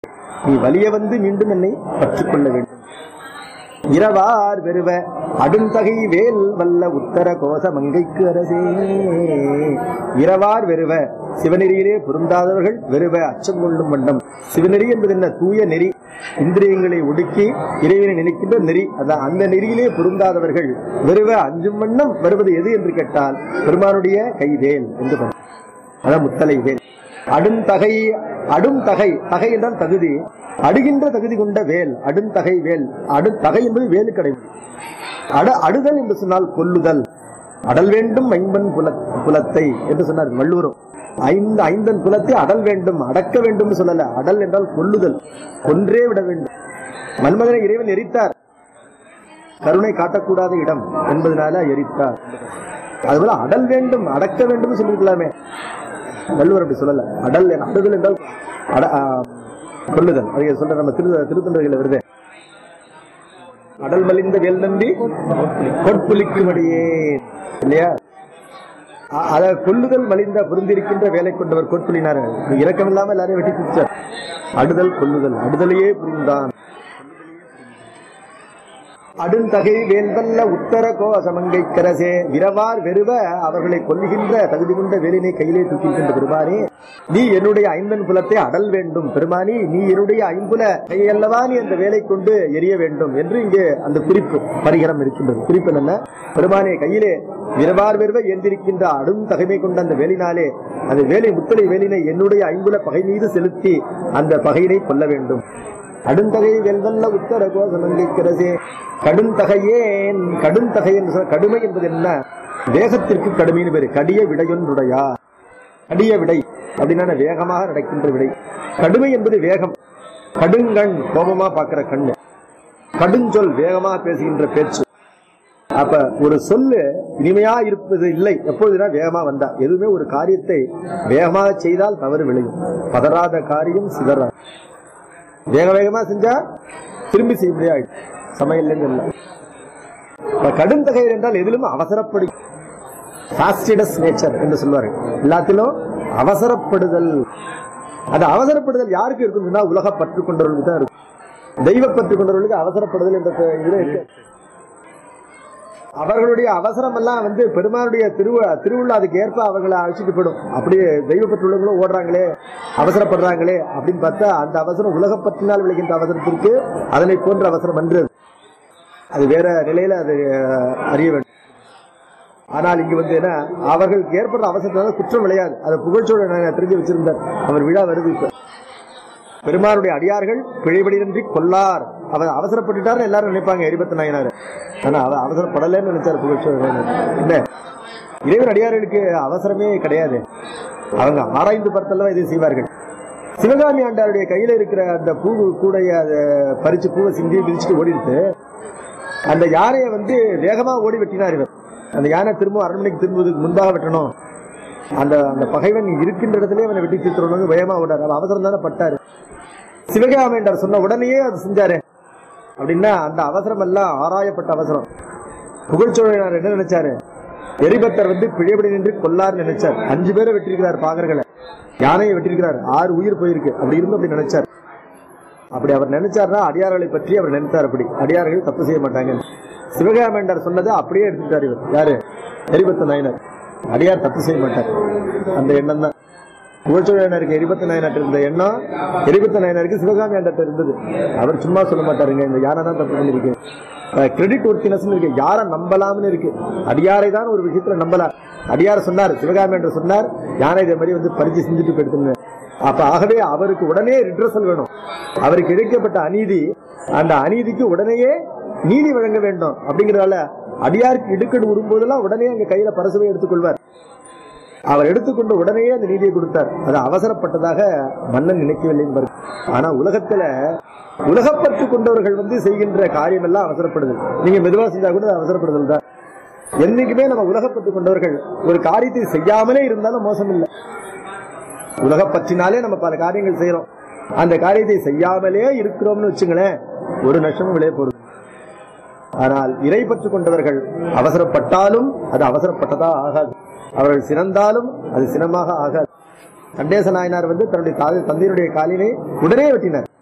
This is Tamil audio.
நீ வலிய வந்து மீண்டும் என்னை பற்றிக்கொள்ள வேண்டும் இரவார் வெறுவ அடுந்தகை வேல் வல்ல உத்தர கோச மங்கைக்கு அரசே இரவார் வெறுவ சிவநெறியிலே பொருந்தாதவர்கள் வெறுவ அச்சம் கொள்ளும் வண்ணம் சிவநெறி என்பது என்ன தூய நெறி இந்திரியங்களை ஒடுக்கி இறைவனை நினைக்கின்ற நெறி அதான் அந்த நெறியிலே பொருந்தாதவர்கள் வெறுவ அஞ்சும் வண்ணம் வருவது எது என்று கேட்டால் பெருமானுடைய கைவேல் என்று பொருள். அதான் முத்தலை வேல் அடுந்தகை அடும் தகை தகை என்றால் தகுதி அடுகின்ற தகுதி கொண்ட வேல் அடுந்தகை வேல் அடுத்தகை என்பது வேலு கடை அட அடுதல் என்று சொன்னால் கொல்லுதல் அடல் வேண்டும் ஐம்பன் புல புலத்தை என்று சொன்னார் வள்ளுவரும் ஐந்து ஐந்தன் புலத்தை அடல் வேண்டும் அடக்க வேண்டும் சொல்லல அடல் என்றால் கொல்லுதல் கொன்றே விட வேண்டும் மன்மதனை இறைவன் எரித்தார் கருணை காட்டக்கூடாத இடம் என்பதனால எரித்தார் அதுபோல அடல் வேண்டும் அடக்க வேண்டும் சொல்லிருக்கலாமே வள்ளுவர் அப்படி சொல்லல அடல் அடுதல் என்றால் அட- ஆ, கொல்லுதல் அதை சொல்ற நம்ம திரு திருத்தொண்டர்களை வருது அடல் மலிந்த வேல் நம்பி கொட்புலிக்குமடியே இல்லையா அ- அத கொல்லுதல் மலிந்த புரிந்திருக்கின்ற வேலை கொண்டவர் கோட்புலினார் இரக்கம் இல்லாம எல்லாரையும் வெட்டி பிடிச்சார் அடுதல் கொல்லுதல் அடுதலையே புரிந்தான் அடுந்தகை வேல்வல்ல உத்தர கோசமங்கை கரசே விரவார் வெறுவ அவர்களை கொல்லுகின்ற தகுதி கொண்ட வேலினை கையிலே தூக்கின்ற பெருமானே நீ என்னுடைய ஐந்தன் புலத்தை அடல் வேண்டும் பெருமானி நீ என்னுடைய ஐம்புல கையல்லவா நீ அந்த வேலை கொண்டு எரிய வேண்டும் என்று இங்கே அந்த குறிப்பு பரிகரம் இருக்கின்றது குறிப்பு என்ன பெருமானே கையிலே விரவார் வெறுவ ஏந்திருக்கின்ற அடும் தகைமை கொண்ட அந்த வேலினாலே அந்த வேலை முத்தலை வேலினை என்னுடைய ஐம்புல பகை மீது செலுத்தி அந்த பகையினை கொல்ல வேண்டும் கடுந்தகை வெல்வல்ல உத்தர கோசமங்கைக்கிறதே கடுந்தகையேன் கடுந்தகை என்று சொல்ல கடுமை என்பது என்ன வேகத்திற்கு கடுமைன்னு பேரு கடிய விடையொன்றுடையா கடிய விடை அப்படின்னா வேகமாக நடக்கின்ற விடை கடுமை என்பது வேகம் கடுங்கண் கோபமா பார்க்கிற கண்ணு கடுஞ்சொல் வேகமா பேசுகின்ற பேச்சு அப்ப ஒரு சொல்லு இனிமையா இருப்பது இல்லை எப்பொழுதுனா வேகமா வந்தா எதுவுமே ஒரு காரியத்தை வேகமாக செய்தால் தவறு விளையும் பதறாத காரியம் சிதறாது வேக வேகமா செஞ்சா திரும்பி செய்ய முடியாது சமையல் இல்ல இப்ப கடுந்தகை என்றால் எதிலும் அவசரப்படு ஃபாஸ்டிடஸ் நேச்சர் என்று சொல்வார்கள் எல்லாத்திலும் அவசரப்படுதல் அது அவசரப்படுதல் யாருக்கு இருக்குன்னா உலக பற்று கொண்டவர்களுக்கு தான் இருக்கும் தெய்வ பற்று கொண்டவர்களுக்கு அவசரப்படுதல் என்ற இதுல இருக்கு அவர்களுடைய அவசரம் எல்லாம் வந்து பெருமானுடைய திருவிழா திருவிழா அதுக்கு ஏற்ப அவங்களை அழைச்சிட்டு போயிடும் அப்படியே தெய்வப்பற்றுள்ளவங்களும் ஓடுறாங்களே அவசரப்படுறாங்களே அப்படின்னு பார்த்தா அந்த அவசரம் உலகப்பற்றினால் விளைகின்ற அவசரத்திற்கு அதனை போன்ற அவசரம் அன்று அது வேற நிலையில அது அஹ், அறிய வேண்டும் ஆனால் இங்கு வந்து என்ன அவர்களுக்கு ஏற்படுற அவசரத்தினால குற்றம் விளையாது அதை புகழ்ச்சோட நான் தெரிஞ்சு வச்சிருந்தார் அவர் விழா வருது இப்ப பெருமானுடைய அடியார்கள் பிழைபடியின்றி கொல்லார் அவர் அவசரப்பட்டுட்டாருன்னு எல்லாரும் நினைப்பாங்க எரிபத்து நாயனார் ஆனா அவர் அவசரப்படலைன்னு நினைச்சார் புகழ்ச்சோழர் இல்ல இறைவன் அடியார்களுக்கு அவசரமே கிடையாது அவங்க ஆராய்ந்து பார்த்தல்லவா இதை செய்வார்கள் சிவகாமி ஆண்டாருடைய கையில இருக்கிற அந்த பூ கூடைய அதை பறிச்சு பூவை சிந்தி விரிச்சுட்டு ஓடிடுத்து அந்த யானையை வந்து வேகமா ஓடி வெட்டினார் இவர் அந்த யானை திரும்ப அரண்மனைக்கு திரும்புவதற்கு முன்பாக வெட்டணும் அந்த அந்த பகைவன் இருக்கின்ற இடத்திலே அவனை வெட்டி தீர்த்தணும் பயமா ஓடாரு அவன் அவசரம் தானே பட்டாரு சிவகாமேண்டர் சொன்ன உடனேயே அது செஞ்சாரு அப்படின்னா அந்த அவசரம் எல்லாம் ஆராயப்பட்ட அவசரம் புகழ்ச்சோழனார் என்ன நினைச்சாரு எரிபத்தர் வந்து பிழைபடி நின்று கொல்லார் நினைச்சார் அஞ்சு பேரை வெட்டிருக்கிறார் பாகர்களை யானையை வெட்டிருக்கிறார் ஆறு உயிர் போயிருக்கு அப்படி இருந்து அப்படி நினைச்சார் அப்படி அவர் நினைச்சார்னா அடியார்களை பற்றி அவர் நினைத்தார் அப்படி அடியார்கள் தப்பு செய்ய மாட்டாங்க சிவகாமேண்டர் சொன்னதை அப்படியே எடுத்துட்டார் இவர் யாரு எரிபத்த நாயனர் அடியார் தப்பு செய்ய மாட்டார் அந்த எண்ணம் தான் புகழ்ச்சோழனருக்கு எரிபத்த நாயனாட்டு இருந்த எண்ணம் எரிபத்த நாயனருக்கு சிவகாமி ஆண்டர்ட்ட இருந்தது அவர் சும்மா சொல்ல மாட்டாருங்க இந்த யானை தான் தப்பு பண்ணிருக்கு கிரெடிட் ஒர்த்தினஸ் இருக்கு யாரை நம்பலாம்னு இருக்கு அடியாரை தான் ஒரு விஷயத்துல நம்பலாம் அடியார் சொன்னார் சிவகாமி என்று சொன்னார் யானை இதே மாதிரி வந்து பறிச்சு செஞ்சுட்டு போயிடுத்துங்க அப்ப ஆகவே அவருக்கு உடனே ரிட்ரஸல் வேணும் அவருக்கு இழைக்கப்பட்ட அநீதி அந்த அநீதிக்கு உடனேயே நீதி வழங்க வேண்டும் அப்படிங்கறதால அடியாருக்கு இடுக்கடு வரும்போதெல்லாம் உடனே அங்க கையில பரசுவை எடுத்துக்கொள்வார் அவர் எடுத்துக்கொண்டு உடனேயே அந்த நீதியை கொடுத்தார் அது அவசரப்பட்டதாக மன்னன் நினைக்கவில்லை என்பார் ஆனா உலகத்துல உலகப்பற்று கொண்டவர்கள் வந்து செய்கின்ற காரியம் எல்லாம் அவசரப்படுது நீங்க மெதுவா செஞ்சா கூட அது அவசரப்படுதல் தான் என்னைக்குமே நம்ம உலகப்பற்று கொண்டவர்கள் ஒரு காரியத்தை செய்யாமலே இருந்தாலும் மோசம் இல்லை உலகப்பற்றினாலே நம்ம பல காரியங்கள் செய்யறோம் அந்த காரியத்தை செய்யாமலே இருக்கிறோம்னு வச்சுங்களேன் ஒரு நஷ்டமும் விளைய போறது ஆனால் இறை பற்று கொண்டவர்கள் அவசரப்பட்டாலும் அது அவசரப்பட்டதா ஆகாது அவர்கள் சிறந்தாலும் அது சினமாக ஆகாது கண்டேச நாயனார் வந்து தன்னுடைய தாதி- தந்தையினுடைய காலினை உடனே வெட்டினார்